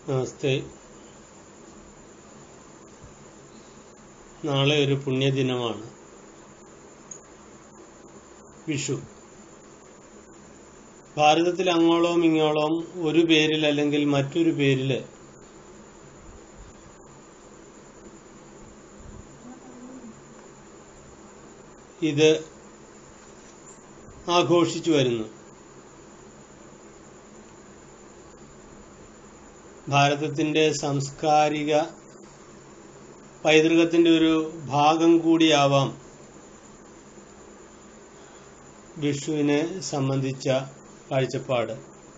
നമസ്തേ നാളെ ഒരു പുണ്യദിനമാണ് വിഷു ഭാരതത്തിൽ അങ്ങോളവും ഇങ്ങോളവും ഒരു പേരിൽ അല്ലെങ്കിൽ മറ്റൊരു പേരിൽ ഇത് ആഘോഷിച്ചു വരുന്നു ഭാരതത്തിന്റെ സാംസ്കാരിക പൈതൃകത്തിന്റെ ഒരു ഭാഗം കൂടിയാവാം വിഷുവിനെ സംബന്ധിച്ച കാഴ്ചപ്പാട്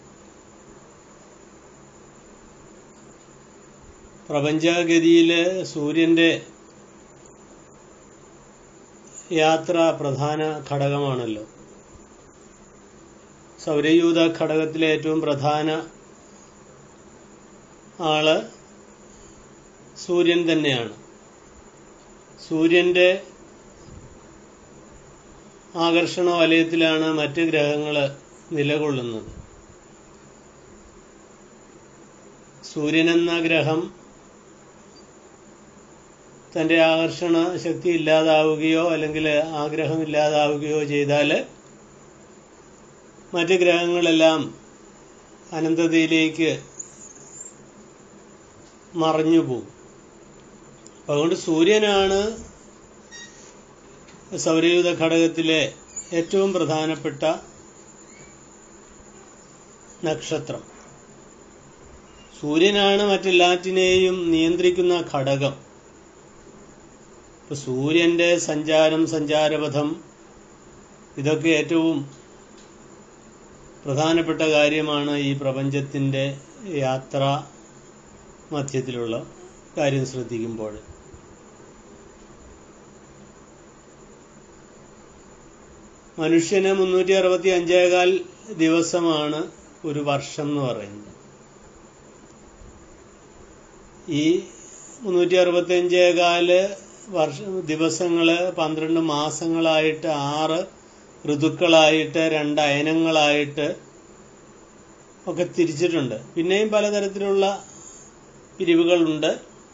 പ്രപഞ്ചഗതിയില് സൂര്യന്റെ യാത്ര പ്രധാന ഘടകമാണല്ലോ സൗരയൂഥ ഘടകത്തിലെ ഏറ്റവും പ്രധാന ആള് സൂര്യൻ തന്നെയാണ് സൂര്യന്റെ ആകർഷണ വലയത്തിലാണ് മറ്റ് ഗ്രഹങ്ങൾ നിലകൊള്ളുന്നത് സൂര്യൻ എന്ന ഗ്രഹം തന്റെ ആകർഷണ ശക്തി ഇല്ലാതാവുകയോ അല്ലെങ്കിൽ ആഗ്രഹം ഇല്ലാതാവുകയോ ചെയ്താൽ മറ്റ് ഗ്രഹങ്ങളെല്ലാം അനന്തതയിലേക്ക് മറഞ്ഞു പോകും അതുകൊണ്ട് സൂര്യനാണ് സൗരയൂഥ ഘടകത്തിലെ ഏറ്റവും പ്രധാനപ്പെട്ട നക്ഷത്രം സൂര്യനാണ് മറ്റെല്ലാറ്റിനെയും നിയന്ത്രിക്കുന്ന ഘടകം ഇപ്പൊ സൂര്യന്റെ സഞ്ചാരം സഞ്ചാരപഥം ഇതൊക്കെ ഏറ്റവും പ്രധാനപ്പെട്ട കാര്യമാണ് ഈ പ്രപഞ്ചത്തിന്റെ യാത്ര മധ്യത്തിലുള്ള കാര്യം ശ്രദ്ധിക്കുമ്പോൾ മനുഷ്യന് മുന്നൂറ്റി അറുപത്തി അഞ്ചേകാൽ ദിവസമാണ് ഒരു വർഷം എന്ന് പറയുന്നത് ഈ മുന്നൂറ്റി അറുപത്തി അഞ്ചേകാല് വർഷ ദിവസങ്ങള് പന്ത്രണ്ട് മാസങ്ങളായിട്ട് ആറ് ഋതുക്കളായിട്ട് രണ്ട് അയനങ്ങളായിട്ട് ഒക്കെ തിരിച്ചിട്ടുണ്ട് പിന്നെയും പലതരത്തിലുള്ള പിരിവുകളുണ്ട്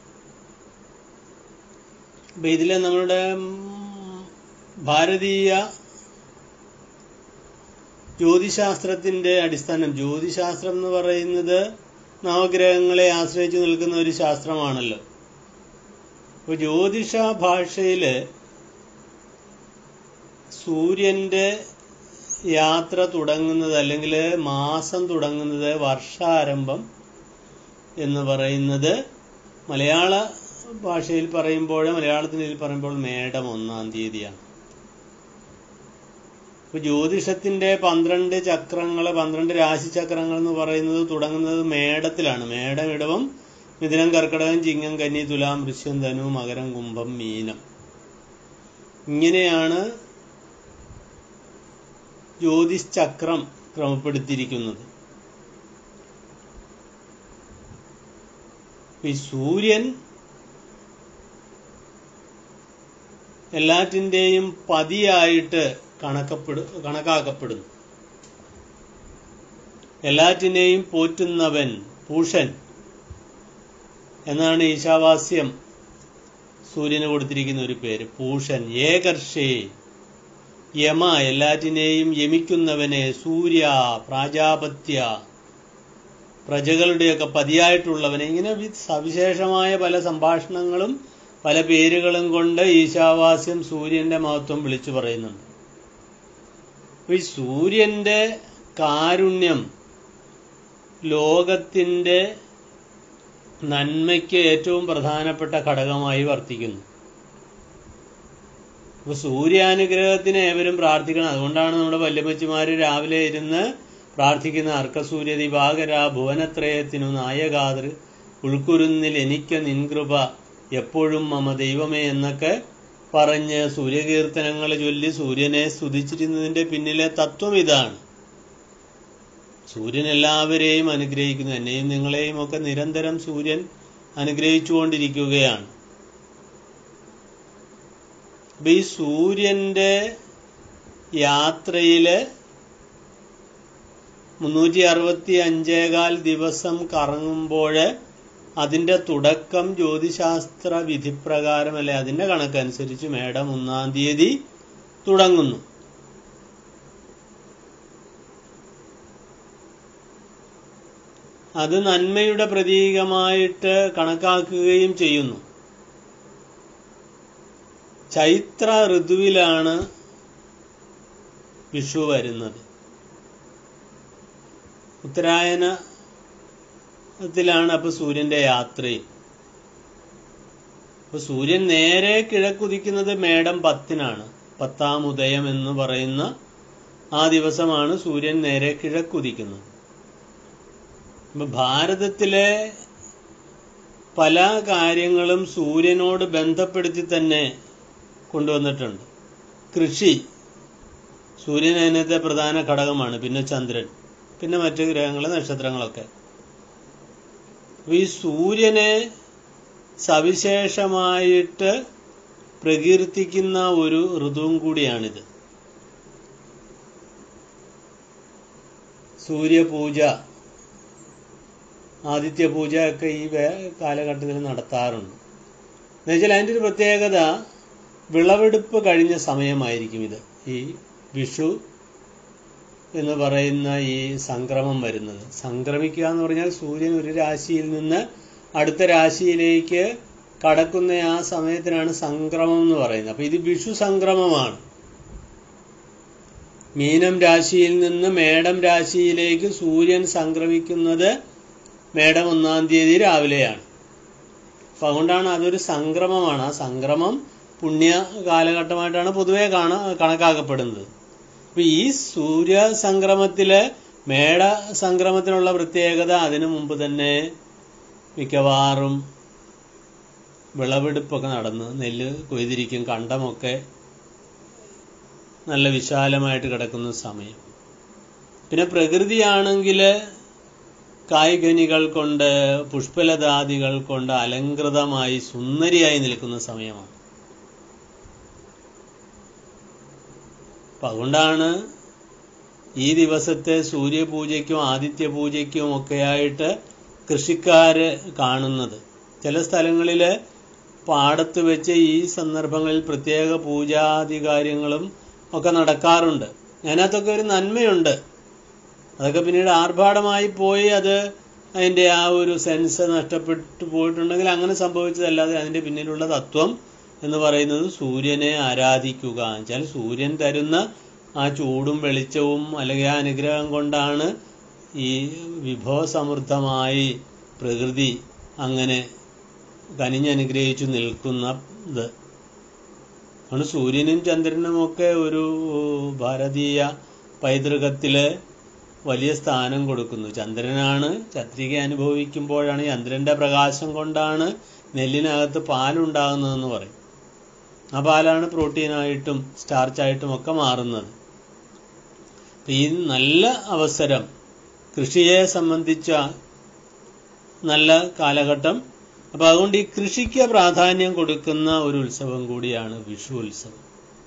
അപ്പൊ ഇതിലെ നമ്മളുടെ ഭാരതീയ ജ്യോതിശാസ്ത്രത്തിന്റെ അടിസ്ഥാനം ജ്യോതിശാസ്ത്രം എന്ന് പറയുന്നത് നവഗ്രഹങ്ങളെ ആശ്രയിച്ചു നിൽക്കുന്ന ഒരു ശാസ്ത്രമാണല്ലോ അപ്പൊ ജ്യോതിഷ ഭാഷയില് സൂര്യന്റെ യാത്ര തുടങ്ങുന്നത് അല്ലെങ്കിൽ മാസം തുടങ്ങുന്നത് വർഷാരംഭം എന്ന് പറയുന്നത് മലയാള ഭാഷയിൽ പറയുമ്പോൾ മലയാളത്തിൽ പറയുമ്പോൾ മേടം ഒന്നാം തീയതിയാണ് ഇപ്പൊ ജ്യോതിഷത്തിന്റെ പന്ത്രണ്ട് ചക്രങ്ങൾ പന്ത്രണ്ട് രാശിചക്രങ്ങൾ എന്ന് പറയുന്നത് തുടങ്ങുന്നത് മേടത്തിലാണ് മേടം ഇടവം മിഥുനം കർക്കടകം ചിങ്ങം കന്നി തുലാം വൃശ്യം ധനു മകരം കുംഭം മീനം ഇങ്ങനെയാണ് ജ്യോതിഷ് ചക്രം ക്രമപ്പെടുത്തിയിരിക്കുന്നത് ഈ സൂര്യൻ എല്ലാറ്റിൻ്റെയും പതിയായിട്ട് കണക്കപ്പെടു കണക്കാക്കപ്പെടുന്നു എല്ലാറ്റിനെയും പോറ്റുന്നവൻ പൂഷൻ എന്നാണ് ഈശാവാസ്യം സൂര്യന് കൊടുത്തിരിക്കുന്ന ഒരു പേര് പൂഷൻ ഏകർഷേ യമ എല്ലാറ്റിനെയും യമിക്കുന്നവനെ സൂര്യ പ്രാജാപത്യ പ്രജകളുടെയൊക്കെ പതിയായിട്ടുള്ളവനെ ഇങ്ങനെ സവിശേഷമായ പല സംഭാഷണങ്ങളും പല പേരുകളും കൊണ്ട് ഈശാവാസ്യം സൂര്യന്റെ മഹത്വം വിളിച്ചു പറയുന്നുണ്ട് ഈ സൂര്യന്റെ കാരുണ്യം ലോകത്തിന്റെ നന്മയ്ക്ക് ഏറ്റവും പ്രധാനപ്പെട്ട ഘടകമായി വർത്തിക്കുന്നു അപ്പൊ സൂര്യാനുഗ്രഹത്തിന് ഏവരും പ്രാർത്ഥിക്കണം അതുകൊണ്ടാണ് നമ്മുടെ വല്യമ്മച്ചിമാര് രാവിലെ ഇരുന്ന് പ്രാർത്ഥിക്കുന്ന അർക്കസൂര്യ ദിവാകര ഭുവനത്രയത്തിനു നായകാതൃ ഉൾക്കുരുന്നിൽ എനിക്ക് നിൻകൃപ എപ്പോഴും മമ ദൈവമേ എന്നൊക്കെ പറഞ്ഞ് സൂര്യകീർത്തനങ്ങൾ ചൊല്ലി സൂര്യനെ സ്തുതിച്ചിരുന്നതിന്റെ പിന്നിലെ തത്വം ഇതാണ് സൂര്യൻ എല്ലാവരെയും അനുഗ്രഹിക്കുന്നു എന്നെയും നിങ്ങളെയും ഒക്കെ നിരന്തരം സൂര്യൻ അനുഗ്രഹിച്ചുകൊണ്ടിരിക്കുകയാണ് അപ്പൊ ഈ സൂര്യന്റെ യാത്രയില് മുന്നൂറ്റി അറുപത്തി അഞ്ചേകാൽ ദിവസം കറങ്ങുമ്പോൾ അതിന്റെ തുടക്കം ജ്യോതിശാസ്ത്ര വിധിപ്രകാരം അല്ലെ അതിന്റെ കണക്കനുസരിച്ച് മേടം ഒന്നാം തീയതി തുടങ്ങുന്നു അത് നന്മയുടെ പ്രതീകമായിട്ട് കണക്കാക്കുകയും ചെയ്യുന്നു ചൈത്ര ഋതുവിലാണ് വിഷു വരുന്നത് ഉത്തരായനത്തിലാണ് അപ്പൊ സൂര്യന്റെ യാത്രയും അപ്പൊ സൂര്യൻ നേരെ കിഴക്കുദിക്കുന്നത് മേടം പത്തിനാണ് പത്താം ഉദയം എന്ന് പറയുന്ന ആ ദിവസമാണ് സൂര്യൻ നേരെ കിഴക്കുദിക്കുന്നത് അപ്പൊ ഭാരതത്തിലെ പല കാര്യങ്ങളും സൂര്യനോട് ബന്ധപ്പെടുത്തി തന്നെ കൊണ്ടുവന്നിട്ടുണ്ട് കൃഷി സൂര്യൻ അതിനകത്തെ പ്രധാന ഘടകമാണ് പിന്നെ ചന്ദ്രൻ പിന്നെ മറ്റു ഗ്രഹങ്ങൾ നക്ഷത്രങ്ങളൊക്കെ അപ്പൊ ഈ സൂര്യനെ സവിശേഷമായിട്ട് പ്രകീർത്തിക്കുന്ന ഒരു ഋതുവും കൂടിയാണിത് സൂര്യപൂജ ആദിത്യ പൂജ ഒക്കെ ഈ വേ- കാലഘട്ടത്തിൽ നടത്താറുണ്ട് എന്നുവെച്ചാൽ അതിൻ്റെ ഒരു പ്രത്യേകത വിളവെടുപ്പ് കഴിഞ്ഞ സമയമായിരിക്കും ഇത് ഈ വിഷു എന്ന് പറയുന്ന ഈ സംക്രമം വരുന്നത് സംക്രമിക്കുക എന്ന് പറഞ്ഞാൽ സൂര്യൻ ഒരു രാശിയിൽ നിന്ന് അടുത്ത രാശിയിലേക്ക് കടക്കുന്ന ആ സമയത്തിനാണ് സംക്രമം എന്ന് പറയുന്നത് അപ്പൊ ഇത് വിഷു സംക്രമമാണ് മീനം രാശിയിൽ നിന്ന് മേടം രാശിയിലേക്ക് സൂര്യൻ സംക്രമിക്കുന്നത് മേടം ഒന്നാം തീയതി രാവിലെയാണ് അപ്പൊ അതുകൊണ്ടാണ് അതൊരു സംക്രമമാണ് ആ സംക്രമം പുണ്യ കാലഘട്ടമായിട്ടാണ് പൊതുവെ കാണ കണക്കാക്കപ്പെടുന്നത് അപ്പൊ ഈ സൂര്യ സംക്രമത്തില് മേട സംക്രമത്തിനുള്ള പ്രത്യേകത അതിനു മുമ്പ് തന്നെ മിക്കവാറും വിളവെടുപ്പൊക്കെ നടന്ന് നെല്ല് കൊയ്തിരിക്കും കണ്ടമൊക്കെ നല്ല വിശാലമായിട്ട് കിടക്കുന്ന സമയം പിന്നെ പ്രകൃതിയാണെങ്കിൽ കായ്കനികൾ കൊണ്ട് പുഷ്പലതാദികൾ കൊണ്ട് അലങ്കൃതമായി സുന്ദരിയായി നിൽക്കുന്ന സമയമാണ് അപ്പൊ അതുകൊണ്ടാണ് ഈ ദിവസത്തെ സൂര്യപൂജയ്ക്കും ആദിത്യ പൂജയ്ക്കും ഒക്കെയായിട്ട് കൃഷിക്കാര് കാണുന്നത് ചില സ്ഥലങ്ങളില് പാടത്ത് വെച്ച് ഈ സന്ദർഭങ്ങളിൽ പ്രത്യേക പൂജാതി കാര്യങ്ങളും ഒക്കെ നടക്കാറുണ്ട് അതിനകത്തൊക്കെ ഒരു നന്മയുണ്ട് അതൊക്കെ പിന്നീട് ആർഭാടമായി പോയി അത് അതിന്റെ ആ ഒരു സെൻസ് നഷ്ടപ്പെട്ടു പോയിട്ടുണ്ടെങ്കിൽ അങ്ങനെ സംഭവിച്ചതല്ലാതെ അതിന്റെ പിന്നിലുള്ള തത്വം എന്ന് പറയുന്നത് സൂര്യനെ ആരാധിക്കുക വെച്ചാൽ സൂര്യൻ തരുന്ന ആ ചൂടും വെളിച്ചവും അല്ലെങ്കിൽ ആ അനുഗ്രഹം കൊണ്ടാണ് ഈ വിഭവസമൃദ്ധമായി പ്രകൃതി അങ്ങനെ കനിഞ്ഞനുഗ്രഹിച്ചു നിൽക്കുന്നത് അതുകൊണ്ട് സൂര്യനും ചന്ദ്രനും ഒക്കെ ഒരു ഭാരതീയ പൈതൃകത്തില് വലിയ സ്ഥാനം കൊടുക്കുന്നു ചന്ദ്രനാണ് ചന്ദ്രിക അനുഭവിക്കുമ്പോഴാണ് ചന്ദ്രന്റെ പ്രകാശം കൊണ്ടാണ് നെല്ലിനകത്ത് പാലുണ്ടാകുന്നതെന്ന് പറയും ആ പാലാണ് പ്രോട്ടീനായിട്ടും സ്റ്റാർച്ചായിട്ടും ഒക്കെ മാറുന്നത് അപ്പൊ ഈ നല്ല അവസരം കൃഷിയെ സംബന്ധിച്ച നല്ല കാലഘട്ടം അപ്പൊ അതുകൊണ്ട് ഈ കൃഷിക്ക് പ്രാധാന്യം കൊടുക്കുന്ന ഒരു ഉത്സവം കൂടിയാണ് വിഷു ഉത്സവം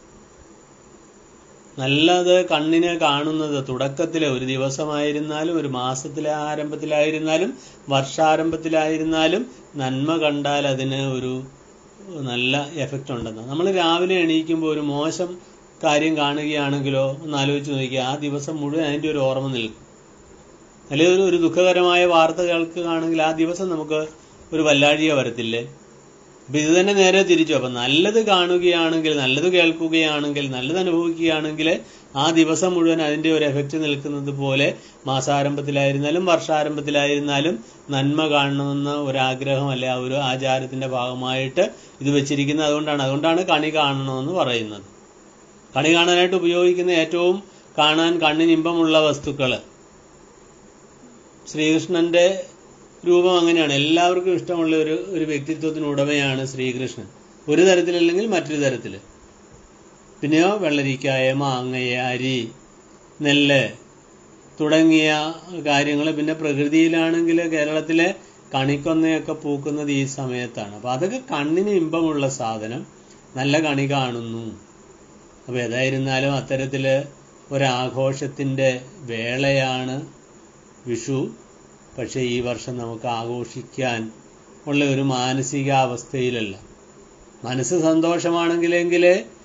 നല്ലത് കണ്ണിനെ കാണുന്നത് തുടക്കത്തിലെ ഒരു ദിവസമായിരുന്നാലും ഒരു മാസത്തിലെ ആരംഭത്തിലായിരുന്നാലും വർഷാരംഭത്തിലായിരുന്നാലും നന്മ കണ്ടാൽ അതിന് ഒരു നല്ല എഫക്റ്റ് ഉണ്ടെന്ന് നമ്മൾ രാവിലെ എണീക്കുമ്പോൾ ഒരു മോശം കാര്യം കാണുകയാണെങ്കിലോ ഒന്ന് ആലോചിച്ച് നോക്കിയാൽ ആ ദിവസം മുഴുവൻ അതിൻ്റെ ഒരു ഓർമ്മ നിൽക്കും അല്ലെങ്കിൽ ഒരു ഒരു ദുഃഖകരമായ വാർത്ത കേൾക്കുകയാണെങ്കിൽ ആ ദിവസം നമുക്ക് ഒരു വല്ലാഴിക വരത്തില്ലേ അപ്പൊ ഇത് തന്നെ നേരെ തിരിച്ചു അപ്പൊ നല്ലത് കാണുകയാണെങ്കിൽ നല്ലത് കേൾക്കുകയാണെങ്കിൽ നല്ലത് അനുഭവിക്കുകയാണെങ്കിൽ ആ ദിവസം മുഴുവൻ അതിന്റെ ഒരു എഫക്റ്റ് നിൽക്കുന്നത് പോലെ മാസാരംഭത്തിലായിരുന്നാലും വർഷാരംഭത്തിലായിരുന്നാലും നന്മ കാണണമെന്ന ഒരാഗ്രഹം അല്ലെ ആ ഒരു ആചാരത്തിന്റെ ഭാഗമായിട്ട് ഇത് വെച്ചിരിക്കുന്നത് അതുകൊണ്ടാണ് അതുകൊണ്ടാണ് കണി കാണണമെന്ന് പറയുന്നത് കണി കാണാനായിട്ട് ഉപയോഗിക്കുന്ന ഏറ്റവും കാണാൻ കണ്ണിന് ഇമ്പമുള്ള വസ്തുക്കള് ശ്രീകൃഷ്ണന്റെ രൂപം അങ്ങനെയാണ് എല്ലാവർക്കും ഇഷ്ടമുള്ള ഒരു ഒരു വ്യക്തിത്വത്തിന് ഉടമയാണ് ശ്രീകൃഷ്ണൻ ഒരു തരത്തിലല്ലെങ്കിൽ മറ്റൊരു തരത്തില് പിന്നെയോ വെള്ളരിക്കായ മാങ്ങയ അരി നെല്ല് തുടങ്ങിയ കാര്യങ്ങൾ പിന്നെ പ്രകൃതിയിലാണെങ്കിൽ കേരളത്തിലെ കണിക്കൊന്നയൊക്കെ പൂക്കുന്നത് ഈ സമയത്താണ് അപ്പൊ അതൊക്കെ കണ്ണിന് ഇമ്പമുള്ള സാധനം നല്ല കണി കാണുന്നു അപ്പൊ ഏതായിരുന്നാലും അത്തരത്തില് ഒരാഘോഷത്തിന്റെ വേളയാണ് വിഷു പക്ഷേ ഈ വർഷം നമുക്ക് ആഘോഷിക്കാൻ ഉള്ള ഒരു മാനസികാവസ്ഥയിലല്ല മനസ്സ് സന്തോഷമാണെങ്കിലെങ്കിൽ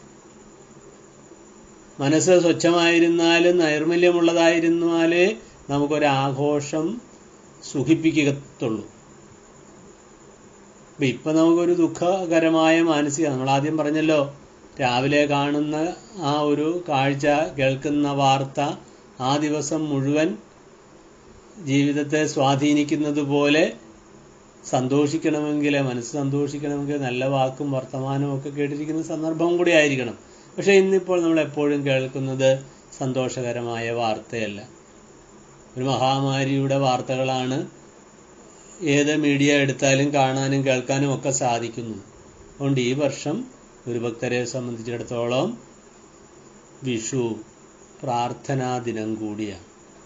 മനസ്സ് സ്വച്ഛമായിരുന്നാലും നൈർമല്യമുള്ളതായിരുന്നാലേ നമുക്കൊരാഘോഷം സുഖിപ്പിക്കത്തുള്ളൂ അപ്പം ഇപ്പം നമുക്കൊരു ദുഃഖകരമായ മാനസിക നമ്മൾ ആദ്യം പറഞ്ഞല്ലോ രാവിലെ കാണുന്ന ആ ഒരു കാഴ്ച കേൾക്കുന്ന വാർത്ത ആ ദിവസം മുഴുവൻ ജീവിതത്തെ സ്വാധീനിക്കുന്നത് പോലെ സന്തോഷിക്കണമെങ്കിൽ മനസ്സ് സന്തോഷിക്കണമെങ്കിൽ നല്ല വാക്കും വർത്തമാനവും ഒക്കെ കേട്ടിരിക്കുന്ന സന്ദർഭം കൂടി ആയിരിക്കണം പക്ഷെ ഇന്നിപ്പോൾ നമ്മൾ എപ്പോഴും കേൾക്കുന്നത് സന്തോഷകരമായ വാർത്തയല്ല ഒരു മഹാമാരിയുടെ വാർത്തകളാണ് ഏത് മീഡിയ എടുത്താലും കാണാനും കേൾക്കാനും ഒക്കെ സാധിക്കുന്നു അതുകൊണ്ട് ഈ വർഷം ഗുരുഭക്തരെ സംബന്ധിച്ചിടത്തോളം വിഷു പ്രാർത്ഥനാ ദിനം കൂടിയാണ്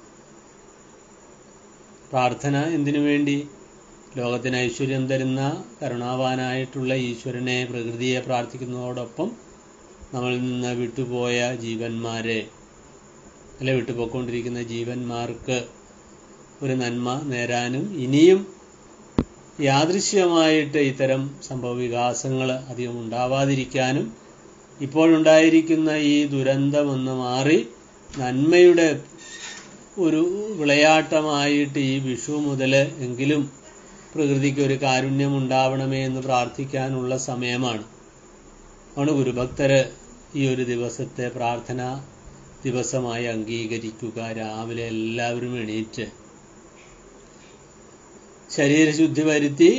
പ്രാർത്ഥന എന്തിനു വേണ്ടി ലോകത്തിന് ഐശ്വര്യം തരുന്ന കരുണാവാനായിട്ടുള്ള ഈശ്വരനെ പ്രകൃതിയെ പ്രാർത്ഥിക്കുന്നതോടൊപ്പം നമ്മളിൽ നിന്ന് വിട്ടുപോയ ജീവന്മാരെ അല്ലെ വിട്ടുപോയിക്കൊണ്ടിരിക്കുന്ന ജീവന്മാർക്ക് ഒരു നന്മ നേരാനും ഇനിയും യാദൃശ്യമായിട്ട് ഇത്തരം സംഭവ വികാസങ്ങൾ അധികം ഉണ്ടാവാതിരിക്കാനും ഇപ്പോഴുണ്ടായിരിക്കുന്ന ഈ ദുരന്തമൊന്ന് മാറി നന്മയുടെ ഒരു വിളയാട്ടമായിട്ട് ഈ വിഷു മുതൽ എങ്കിലും പ്രകൃതിക്ക് ഒരു കാരുണ്യം ഉണ്ടാവണമേ എന്ന് പ്രാർത്ഥിക്കാനുള്ള സമയമാണ് ആണ് ഗുരുഭക്തര് ഈ ഒരു ദിവസത്തെ പ്രാർത്ഥന ദിവസമായി അംഗീകരിക്കുക രാവിലെ എല്ലാവരും എണീറ്റ് ശരീരശുദ്ധി വരുത്തി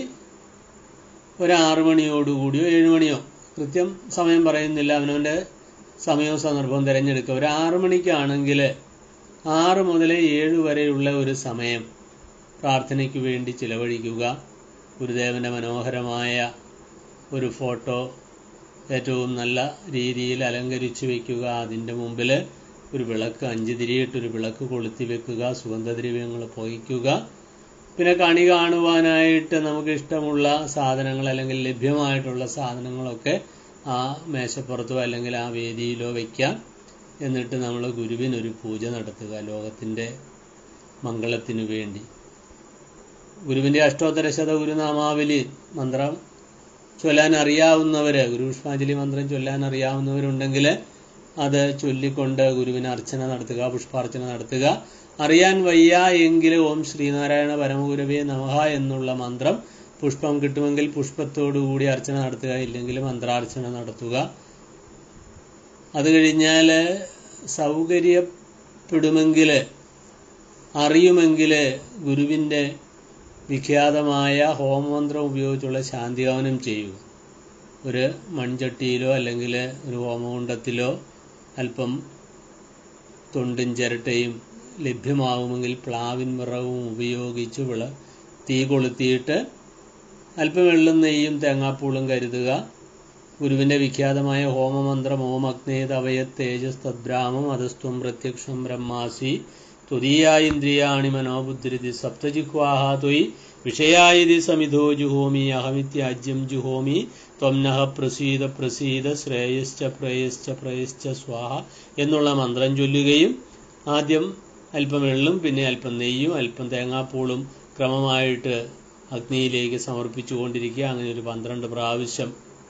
ഒരു ആറു മണിയോടുകൂടിയോ ഏഴ് മണിയോ കൃത്യം സമയം പറയുന്നില്ല അവനവൻ്റെ സമയവും സന്ദർഭവും തിരഞ്ഞെടുക്കുക ഒരു ആറു മണിക്കാണെങ്കിൽ ആറ് മുതൽ ഏഴ് വരെയുള്ള ഒരു സമയം പ്രാർത്ഥനയ്ക്ക് വേണ്ടി ചിലവഴിക്കുക ഗുരുദേവൻ്റെ മനോഹരമായ ഒരു ഫോട്ടോ ഏറ്റവും നല്ല രീതിയിൽ അലങ്കരിച്ചു വയ്ക്കുക അതിൻ്റെ മുമ്പിൽ ഒരു വിളക്ക് അഞ്ച് തിരിയിട്ടൊരു വിളക്ക് കൊളുത്തി വെക്കുക സുഗന്ധദ്രവ്യങ്ങൾ പുകയ്ക്കുക പിന്നെ കണി കാണുവാനായിട്ട് നമുക്ക് ഇഷ്ടമുള്ള സാധനങ്ങൾ അല്ലെങ്കിൽ ലഭ്യമായിട്ടുള്ള സാധനങ്ങളൊക്കെ ആ മേശപ്പുറത്തോ അല്ലെങ്കിൽ ആ വേദിയിലോ വയ്ക്കാം എന്നിട്ട് നമ്മൾ ഗുരുവിനൊരു പൂജ നടത്തുക ലോകത്തിൻ്റെ മംഗളത്തിനു വേണ്ടി ഗുരുവിൻ്റെ അഷ്ടോത്തര ശത ഗുരുനാമാവലി മന്ത്രം ചൊല്ലാൻ അറിയാവുന്നവര് ഗുരുപുഷ്പാഞ്ജലി മന്ത്രം ചൊല്ലാൻ അറിയാവുന്നവരുണ്ടെങ്കിൽ അത് ചൊല്ലിക്കൊണ്ട് ഗുരുവിന് അർച്ചന നടത്തുക പുഷ്പാർച്ചന നടത്തുക അറിയാൻ വയ്യ എങ്കിൽ ഓം ശ്രീനാരായണ പരമഗുരവേ നമഹ എന്നുള്ള മന്ത്രം പുഷ്പം കിട്ടുമെങ്കിൽ പുഷ്പത്തോടുകൂടി അർച്ചന നടത്തുക ഇല്ലെങ്കിൽ മന്ത്രാർച്ചന നടത്തുക അത് കഴിഞ്ഞാൽ സൗകര്യപ്പെടുമെങ്കിൽ അറിയുമെങ്കിൽ ഗുരുവിൻ്റെ വിഖ്യാതമായ ഹോമമന്ത്രം ഉപയോഗിച്ചുള്ള ശാന്തികവനം ചെയ്യുക ഒരു മൺചട്ടിയിലോ അല്ലെങ്കിൽ ഒരു ഹോമകുണ്ടത്തിലോ അല്പം തൊണ്ടും ചിരട്ടയും ലഭ്യമാകുമെങ്കിൽ പ്ലാവിൻ വിറവും ഉപയോഗിച്ച് വിള തീ കൊളുത്തിയിട്ട് അല്പം വെള്ളം നെയ്യും തേങ്ങാപ്പൂളും കരുതുക ഗുരുവിൻ്റെ വിഖ്യാതമായ ഹോമമന്ത്രം ഓം അഗ്നേതവയ തേജസ് തദ്ബ്രാഹ്മം അധസ്ത്വം പ്രത്യക്ഷം ബ്രഹ്മാസി തുതീയായിന്ദ്രിയാണി മനോബുദ്ധിരിതി സപ്തജിഹ്വാഹ ത്വയി വിഷയായിതി സമിധോ ജുഹോമി അഹമിത്യാജ്യം ജുഹോമി ത്വം നഹ പ്രസീത പ്രസീത ശ്രേയശ്ച പ്രേയശ്ച പ്രേയശ്ച സ്വാഹ എന്നുള്ള മന്ത്രം ചൊല്ലുകയും ആദ്യം അല്പം വെള്ളം പിന്നെ അല്പം നെയ്യും അല്പം തേങ്ങാപ്പൂളും ക്രമമായിട്ട് അഗ്നിയിലേക്ക് സമർപ്പിച്ചു കൊണ്ടിരിക്കുക അങ്ങനെ ഒരു പന്ത്രണ്ട് പ്രാവശ്യം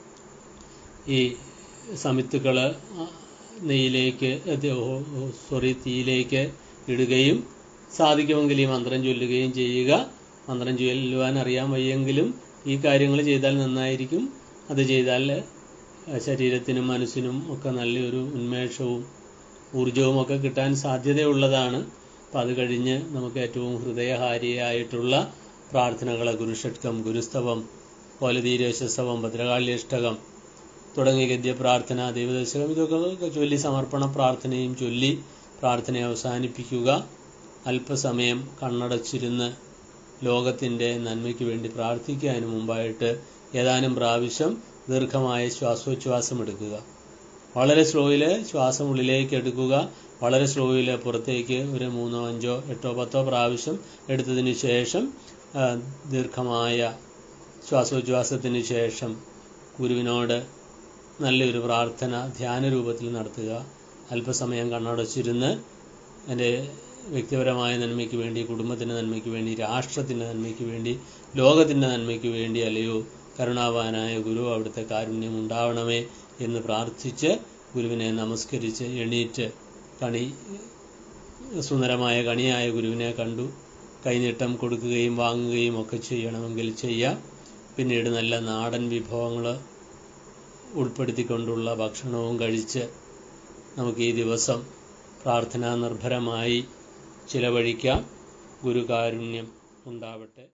ഈ സമിത്തുക്കൾ നെയ്യിലേക്ക് സോറി തീയിലേക്ക് ഇടുകയും സാധിക്കുമെങ്കിൽ ഈ മന്ത്രം ചൊല്ലുകയും ചെയ്യുക മന്ത്രം ചൊല്ലുവാൻ അറിയാൻ വയ്യെങ്കിലും ഈ കാര്യങ്ങൾ ചെയ്താൽ നന്നായിരിക്കും അത് ചെയ്താൽ ശരീരത്തിനും മനസ്സിനും ഒക്കെ നല്ലൊരു ഉന്മേഷവും ഊർജവും ഒക്കെ കിട്ടാൻ സാധ്യതയുള്ളതാണ് അപ്പം അത് കഴിഞ്ഞ് നമുക്ക് ഏറ്റവും ഹൃദയഹാരിയായിട്ടുള്ള പ്രാർത്ഥനകൾ ഗുരുഷട്കം ഗുരുസ്തവം കോലധീരേശസ്തവം ഭദ്രകാള്യഷ്ടകം തുടങ്ങിയ ഗദ്യ പ്രാർത്ഥന ദൈവദശകം ഇതൊക്കെ ചൊല്ലി സമർപ്പണ പ്രാർത്ഥനയും ചൊല്ലി പ്രാർത്ഥന അവസാനിപ്പിക്കുക അല്പസമയം കണ്ണടച്ചിരുന്ന് ലോകത്തിൻ്റെ നന്മയ്ക്ക് വേണ്ടി പ്രാർത്ഥിക്കുന്നതിന് മുമ്പായിട്ട് ഏതാനും പ്രാവശ്യം ദീർഘമായ ശ്വാസോച്ഛ്വാസം എടുക്കുക വളരെ സ്ലോയിൽ ശ്വാസം ഉള്ളിലേക്ക് എടുക്കുക വളരെ സ്ലോയിൽ പുറത്തേക്ക് ഒരു മൂന്നോ അഞ്ചോ എട്ടോ പത്തോ പ്രാവശ്യം എടുത്തതിന് ശേഷം ദീർഘമായ ശ്വാസോച്ഛ്വാസത്തിന് ശേഷം ഗുരുവിനോട് നല്ലൊരു പ്രാർത്ഥന ധ്യാന രൂപത്തിൽ നടത്തുക അല്പസമയം കണ്ണടച്ചിരുന്ന് എൻ്റെ വ്യക്തിപരമായ നന്മയ്ക്ക് വേണ്ടി കുടുംബത്തിൻ്റെ നന്മയ്ക്ക് വേണ്ടി രാഷ്ട്രത്തിൻ്റെ നന്മയ്ക്ക് വേണ്ടി ലോകത്തിൻ്റെ നന്മയ്ക്ക് വേണ്ടി അല്ലയോ കരുണാവാനായ ഗുരു അവിടുത്തെ കാരുണ്യം ഉണ്ടാവണമേ എന്ന് പ്രാർത്ഥിച്ച് ഗുരുവിനെ നമസ്കരിച്ച് എണീറ്റ് കണി സുന്ദരമായ കണിയായ ഗുരുവിനെ കണ്ടു കൈനീട്ടം കൊടുക്കുകയും വാങ്ങുകയും ഒക്കെ ചെയ്യണമെങ്കിൽ ചെയ്യാം പിന്നീട് നല്ല നാടൻ വിഭവങ്ങൾ ഉൾപ്പെടുത്തിക്കൊണ്ടുള്ള ഭക്ഷണവും കഴിച്ച് നമുക്ക് ഈ ദിവസം പ്രാർത്ഥനാ നിർഭരമായി ചിലവഴിക്കാം ഗുരുകാരുണ്യം ഉണ്ടാവട്ടെ